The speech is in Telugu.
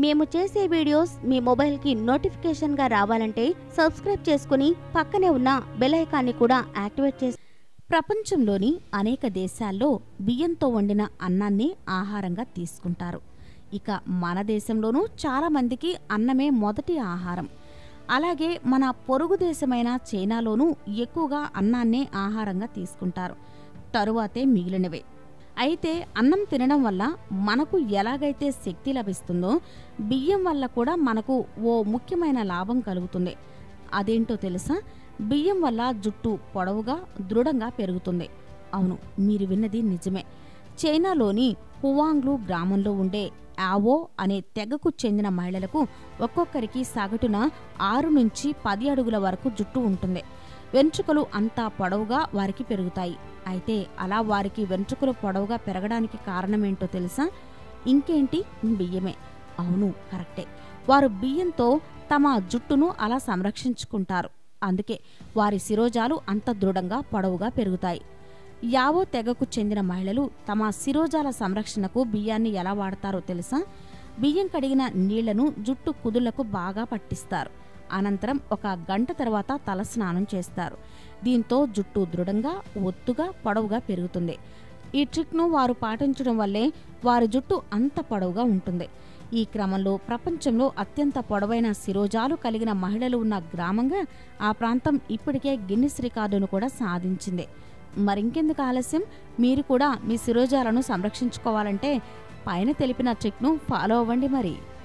మేము చేసే వీడియోస్ మీ మొబైల్కి నోటిఫికేషన్గా రావాలంటే సబ్స్క్రైబ్ చేసుకుని పక్కనే ఉన్న బెల్ ఐకాన్ని కూడా యాక్టివేట్ చేసి ప్రపంచంలోని అనేక దేశాల్లో బియ్యంతో వండిన అన్నాన్ని ఆహారంగా తీసుకుంటారు ఇక మన దేశంలోనూ చాలా మందికి అన్నమే మొదటి ఆహారం అలాగే మన పొరుగు దేశమైన చైనాలోనూ ఎక్కువగా అన్నాన్నే ఆహారంగా తీసుకుంటారు తరువాతే మిగిలినవే అయితే అన్నం తినడం వల్ల మనకు ఎలాగైతే శక్తి లభిస్తుందో బియ్యం వల్ల కూడా మనకు ఓ ముఖ్యమైన లాభం కలుగుతుంది అదేంటో తెలుసా బియ్యం వల్ల జుట్టు పొడవుగా దృఢంగా పెరుగుతుంది అవును మీరు విన్నది నిజమే చైనాలోని హువాంగ్లు గ్రామంలో ఉండే ఆవో అనే తెగకు చెందిన మహిళలకు ఒక్కొక్కరికి సగటున ఆరు నుంచి పది అడుగుల వరకు జుట్టు ఉంటుంది వెంట్రుకలు అంతా పొడవుగా వారికి పెరుగుతాయి అయితే అలా వారికి వెంట్రుకలు పొడవుగా పెరగడానికి కారణమేంటో తెలుసా ఇంకేంటి బియ్యమే అవును కరెక్టే వారు బియ్యంతో తమ జుట్టును అలా సంరక్షించుకుంటారు అందుకే వారి శిరోజాలు అంత దృఢంగా పొడవుగా పెరుగుతాయి యావో తెగకు చెందిన మహిళలు తమ శిరోజాల సంరక్షణకు బియ్యాన్ని ఎలా వాడతారో తెలుసా బియ్యం కడిగిన నీళ్లను జుట్టు కుదుళ్లకు బాగా పట్టిస్తారు అనంతరం ఒక గంట తర్వాత తల స్నానం చేస్తారు దీంతో జుట్టు దృఢంగా ఒత్తుగా పొడవుగా పెరుగుతుంది ఈ ట్రిక్ను వారు పాటించడం వల్లే వారి జుట్టు అంత పొడవుగా ఉంటుంది ఈ క్రమంలో ప్రపంచంలో అత్యంత పొడవైన శిరోజాలు కలిగిన మహిళలు ఉన్న గ్రామంగా ఆ ప్రాంతం ఇప్పటికే గిన్నిస్ రికార్డును కూడా సాధించింది మరింకెందుకు ఆలస్యం మీరు కూడా మీ శిరోజాలను సంరక్షించుకోవాలంటే పైన తెలిపిన ట్రిక్ను ఫాలో అవ్వండి మరి